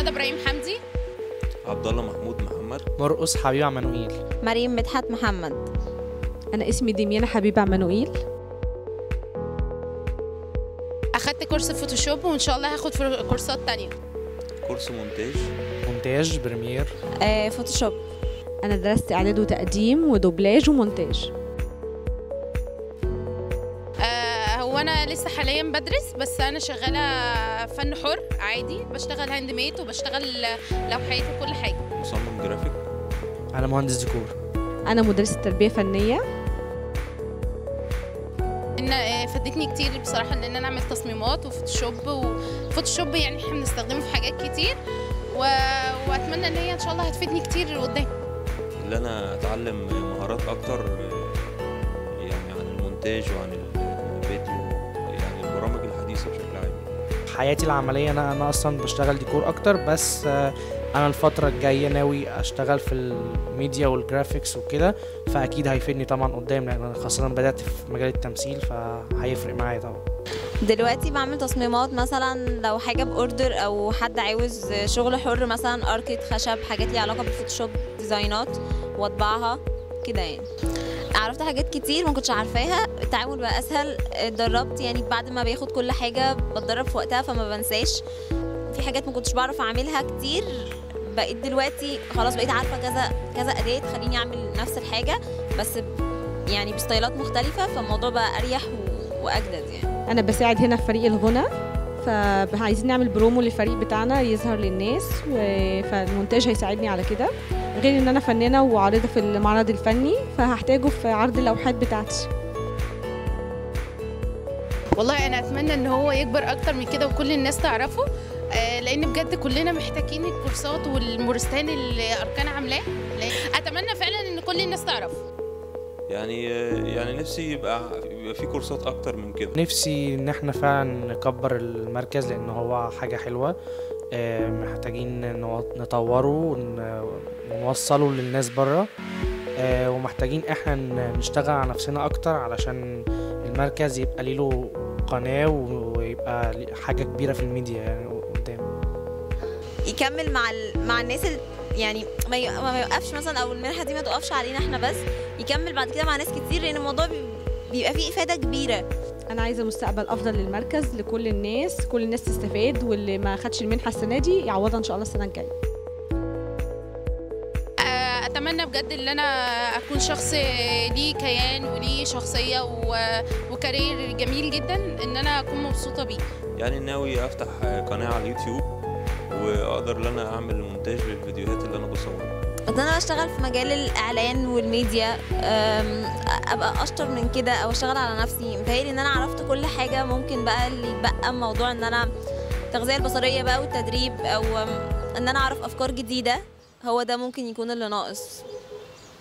ندى ابراهيم حمدي عبد الله محمود محمد مرقص حبيب عمانويل مريم مدحت محمد انا اسمي ديميانا حبيب عمانوئيل اخدت كورس فوتوشوب وان شاء الله هاخد فر- كورسات تانية كورس مونتاج مونتاج بريمير آه فوتوشوب انا درست اعداد وتقديم ودوبلاج ومونتاج آه هو انا لسه حاليا بدرس بس انا شغاله فن حر عادي بشتغل هاند ميد وبشتغل لوحات وكل حاجه مصمم جرافيك انا مهندس ديكور انا مدرسه تربيه فنيه ان آه، فادتني كتير بصراحه ان انا اعمل تصميمات وفوتوشوب وفوتوشوب يعني احنا بنستخدمه في حاجات كتير و... واتمنى ان هي ان شاء الله هتفيدني كتير قدام اللي انا اتعلم مهارات اكتر آه، يعني عن المونتاج وعن الفيديو يعني البرامج الحديثه بشكل عام حياتي العمليه انا انا اصلا بشتغل ديكور اكتر بس آه، انا الفتره الجايه ناوي اشتغل في الميديا والجرافيكس وكده فاكيد هيفيدني طبعا قدام لان انا خاصه بدات في مجال التمثيل فهيفرق معايا طبعا دلوقتي بعمل تصميمات مثلا لو حاجه باوردر او حد عاوز شغل حر مثلا اركيد خشب حاجات ليها علاقه بالفوتوشوب ديزاينات واطبعها كده يعني عرفت حاجات كتير ما كنتش عارفاها التعامل بقى اسهل اتدربت يعني بعد ما باخد كل حاجه بتدرب في وقتها فما بنساش في حاجات ما كنتش بعرف اعملها كتير بقيت دلوقتي خلاص بقيت عارفه كذا كذا اداه تخليني اعمل نفس الحاجه بس ب- يعني بستايلات مختلفه فالموضوع بقى اريح و- واجدد يعني انا بساعد هنا في فريق الغنى فعايزين نعمل برومو للفريق بتاعنا يظهر للناس و- فالمونتاج هيساعدني على كده غير ان انا فنانه وعارضه في المعرض الفني فهحتاجه في عرض اللوحات بتاعتي والله انا اتمنى ان هو يكبر اكتر من كده وكل الناس تعرفه آه، لان بجد كلنا محتاجين الكورسات والمورستان اللي اركان عاملاه لأن- اتمنى فعلا ان كل الناس تعرفه يعني آه، يعني نفسي يبقى يبقى في كورسات اكتر من كده نفسي ان احنا فعلا نكبر المركز لان هو حاجه حلوه آه، محتاجين نو- نطوره ون- ونوصله للناس بره آه، ومحتاجين احنا ن- نشتغل على نفسنا اكتر علشان المركز يبقى ليه له قناه ويبقى ليه حاجه كبيره في الميديا يعني قدام يكمل مع ال... مع الناس ال... يعني ما, ي... ما يوقفش مثلا او المنحه دي ما توقفش علينا احنا بس يكمل بعد كده مع ناس كتير لان الموضوع بي... بيبقى فيه افاده كبيره انا عايزه مستقبل افضل للمركز لكل الناس كل الناس تستفاد واللي ما خدش المنحه السنه دي يعوضها ان شاء الله السنه الجايه آه، اتمنى بجد ان انا اكون شخص ليه كيان وليه شخصيه و- وكارير جميل جدا ان انا اكون مبسوطه بيه يعني ناوي افتح قناه على اليوتيوب واقدر ان انا اعمل مونتاج للفيديوهات اللي انا بصورها ان انا اشتغل في مجال الاعلان والميديا أم، ابقى اشطر من كده او اشتغل على نفسي متهيألي ان انا عرفت كل حاجه ممكن بقى اللي يبقى موضوع ان انا التغذيه البصريه بقى والتدريب او أم، ان انا اعرف افكار جديده هو ده ممكن يكون اللي ناقص